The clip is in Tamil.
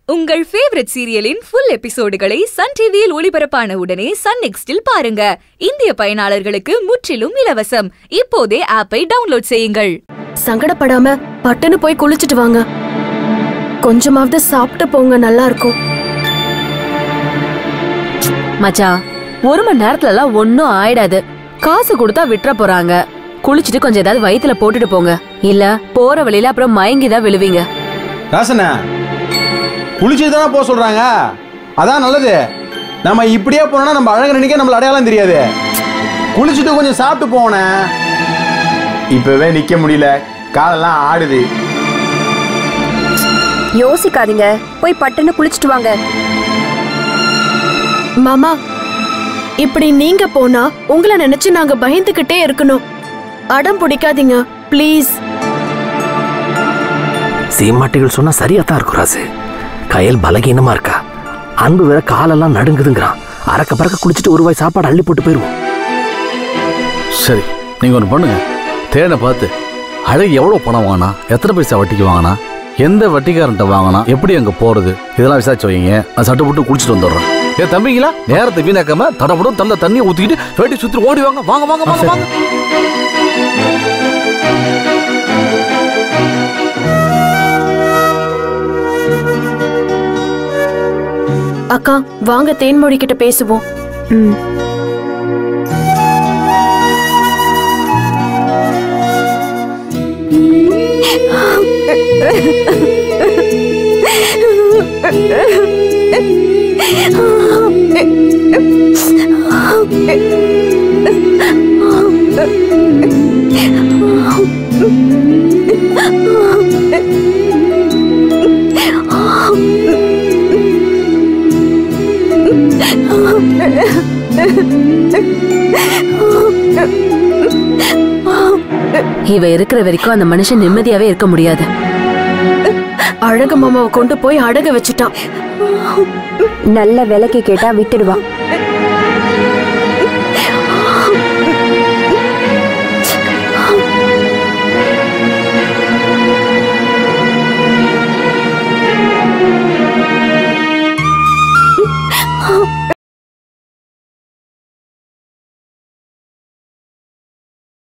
உங்கள் ஃபேவரட் சீரியலின் ஃபுல் எபிசோடுகளை சன் டிவியில் ஒளிபரப்பான உடனே சன் நெக்ஸ்டில் பாருங்க இந்திய பயனாளர்களுக்கு முற்றிலும் இலவசம் இப்போதே ஆப்பை டவுன்லோட் செய்யுங்கள் சங்கடப்படாம பட்டுன்னு போய் குளிச்சிட்டு வாங்க கொஞ்சமாவது சாப்பிட்டு போங்க நல்லா இருக்கும் மச்சான் ஒரு மணி நேரத்துல எல்லாம் ஒன்னும் ஆயிடாது காசு கொடுத்தா விட்டுற போறாங்க குளிச்சுட்டு கொஞ்சம் ஏதாவது வயித்துல போட்டுட்டு போங்க இல்ல போற வழியில அப்புறம் மயங்கி தான் விழுவீங்க ராசண்ண குளிச்சுட்டு தானே போக சொல்றாங்க அதான் நல்லது நம்ம இப்படியே போனோம்னா நம்ம அழகு நினைக்க நம்மள அடையாளம் தெரியாது குளிச்சுட்டு கொஞ்சம் சாப்பிட்டு போனே இப்பவே நிக்க முடியல காலெல்லாம் ஆடுது யோசிக்காதீங்க போய் பட்டுன்னு குளிச்சுட்டு வாங்க மாமா இப்படி நீங்க போனா உங்களை நினைச்சு நாங்க பயந்துகிட்டே இருக்கணும் அடம் பிடிக்காதீங்க ப்ளீஸ் சீமாட்டிகள் சொன்னா சரியா தான் இருக்கும் ராசு கயல் பலகீனமா இருக்கா அன்பு வேற காலெல்லாம் நடுங்குதுங்கிறான் அறக்க பறக்க குளிச்சுட்டு ஒரு வாய் சாப்பாடு அள்ளி போட்டு போயிருவோம் சரி நீங்க ஒன்று பண்ணுங்க தேனை பார்த்து அழகு எவ்வளோ பணம் வாங்கினா எத்தனை பைசா வட்டிக்கு வாங்கினா எந்த வட்டிக்காரன்ட்ட வாங்கினா எப்படி அங்கே போறது இதெல்லாம் விசாரிச்சு வைங்க நான் சட்டு போட்டு குளிச்சுட்டு வந்துடுறேன் ஏன் தம்பிங்களா நேரத்தை வீணாக்காம தடப்படும் தள்ள தண்ணியை ஊற்றிக்கிட்டு வேட்டி சுற்றி ஓடி வாங்க வாங்க வாங்க வாங்க வாங்க அக்கா வாங்க தேன்மொழி கிட்ட பேசுவோம் ம் இவ இருக்கிற வரைக்கும் அந்த மனுஷன் நிம்மதியாவே இருக்க முடியாது அழகு மாமாவை கொண்டு போய் அடக வச்சுட்டான் நல்ல விலைக்கு கேட்டா விட்டுடுவா